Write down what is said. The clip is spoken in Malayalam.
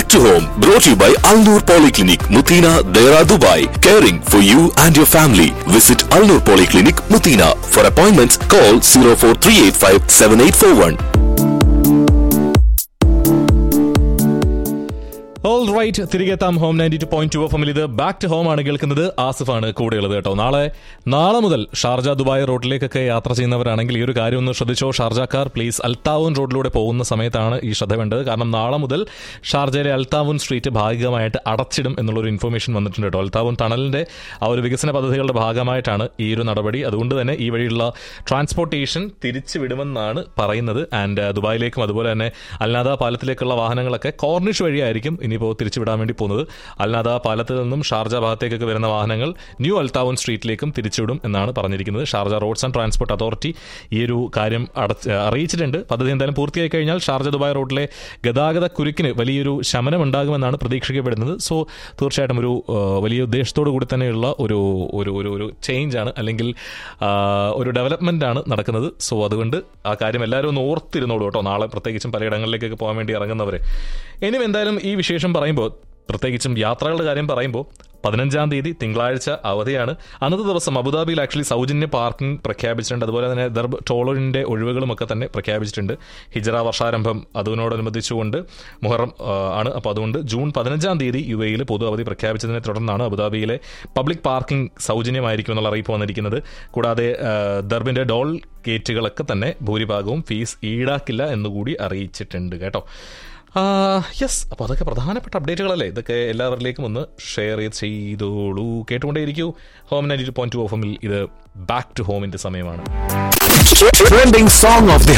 Back to home, brought to you by Alnur Polyclinic, Mutina, Dera, Dubai. Caring for you and your family. Visit Alnur Polyclinic, Mutina. For appointments, call 04385 7841. All right തിരികെ എത്താം home ninety two point two F എമ്മിൽ ഇത് ബാക്ക് ടു ഹോം ആണ് കേൾക്കുന്നത് ആസിഫാണ് കൂടെയുള്ളത് കേട്ടോ നാളെ നാളെ മുതൽ ഷാർജ ദുബായ് റോഡിലേക്കൊക്കെ യാത്ര ചെയ്യുന്നവരാണെങ്കിൽ ഈ ഒരു കാര്യം ഒന്ന് ശ്രദ്ധിച്ചോ ഷാർജക്കാർ പ്ലീസ് അൽത്താവൂൻ റോഡിലൂടെ പോകുന്ന സമയത്താണ് ഈ ശ്രദ്ധ വേണ്ടത് കാരണം നാളെ മുതൽ ഷാർജയിലെ അൽത്താവൂൻ സ്ട്രീറ്റ് ഭാഗികമായിട്ട് അടച്ചിടും എന്നുള്ളൊരു ഇൻഫർമേഷൻ വന്നിട്ടുണ്ട് കേട്ടോ അൽത്താവൂൻ ടണലിന്റെ ആ ഒരു വികസന പദ്ധതികളുടെ ഭാഗമായിട്ടാണ് ഈ ഒരു നടപടി അതുകൊണ്ട് തന്നെ ഈ വഴിയുള്ള ട്രാൻസ്പോർട്ടേഷൻ തിരിച്ചു വിടുമെന്നാണ് പറയുന്നത് ആൻഡ് ദുബായിലേക്കും അതുപോലെ തന്നെ അൽനാദ പാലത്തിലേക്കുള്ള വാഹനങ്ങളൊക്കെ കോർണിഷ് വഴിയായിരിക്കും ഇനിയിപ്പോൾ തിരിച്ചുവിടാൻ വേണ്ടി പോകുന്നത് അൽനാദ പാലത്തിൽ നിന്നും ഷാർജ ഭാഗത്തേക്കൊക്കെ വരുന്ന വാഹനങ്ങൾ ന്യൂ അൽത്താവൂൻ സ്ട്രീറ്റിലേക്കും തിരിച്ചുവിടും എന്നാണ് പറഞ്ഞിരിക്കുന്നത് Sharjah roads and transport authority ഈ ഒരു കാര്യം അടച്ച് അറിയിച്ചിട്ടുണ്ട് പദ്ധതി എന്തായാലും പൂർത്തിയായി കഴിഞ്ഞാൽ ഷാർജ ദുബായ് റോഡിലെ ഗതാഗത കുരുക്കിന് വലിയൊരു ശമനം ഉണ്ടാകുമെന്നാണ് പ്രതീക്ഷിക്കപ്പെടുന്നത് സോ തീർച്ചയായിട്ടും ഒരു ആ, വലിയ ഉദ്ദേശത്തോടു കൂടി തന്നെയുള്ള ഒരു ഒരു ഒരു ഒരു ചേഞ്ച് ആണ് അല്ലെങ്കിൽ ആ, ഒരു ഡെവലപ്മെന്റ് ആണ് നടക്കുന്നത് സോ അതുകൊണ്ട് ആ കാര്യം എല്ലാവരും ഒന്ന് ഓർത്തിരുന്നോളൂ കേട്ടോ നാളെ പ്രത്യേകിച്ചും പലയിടങ്ങളിലേക്കൊക്കെ പോകാൻ വേണ്ടി ഇറങ്ങുന്നവരെ ഇനിയും എന്തായാലും ഈ വിശേഷം പറയുമ്പോൾ പ്രത്യേകിച്ചും യാത്രകളുടെ കാര്യം പറയുമ്പോൾ പതിനഞ്ചാം തീയതി തിങ്കളാഴ്ച അവധിയാണ് അന്നത്തെ ദിവസം അബുദാബിയിൽ ആക്ച്വലി സൗജന്യ പാർക്കിംഗ് പ്രഖ്യാപിച്ചിട്ടുണ്ട് അതുപോലെ തന്നെ ദർബ് ടോളറിന്റെ ഒഴിവുകളും ഒക്കെ തന്നെ പ്രഖ്യാപിച്ചിട്ടുണ്ട് ഹിജറ വർഷാരംഭം അതിനോടനുബന്ധിച്ചുകൊണ്ട് മുഹറം ആ, ആണ് അപ്പോൾ അതുകൊണ്ട് ജൂൺ പതിനഞ്ചാം തീയതി യു എയിൽ പൊതു അവധി പ്രഖ്യാപിച്ചതിനെ തുടർന്നാണ് അബുദാബിയിലെ പബ്ലിക് പാർക്കിംഗ് സൗജന്യമായിരിക്കും എന്നുള്ള അറിയിപ്പ് വന്നിരിക്കുന്നത് കൂടാതെ ആ, ദർബിന്റെ ഡോൾ ഗേറ്റുകളൊക്കെ തന്നെ ഭൂരിഭാഗവും ഫീസ് ഈടാക്കില്ല എന്നുകൂടി അറിയിച്ചിട്ടുണ്ട് കേട്ടോ യെസ് അപ്പോൾ അതൊക്കെ പ്രധാനപ്പെട്ട അപ്ഡേറ്റുകളല്ലേ ഇതൊക്കെ എല്ലാവരിലേക്കും ഒന്ന് ഷെയർ ചെയ്തോളൂ കേട്ടുകൊണ്ടേയിരിക്കൂ home ninety two point two of ഇത് ബാക്ക് ടു ഹോമിന്റെ സമയമാണ് Trending song of the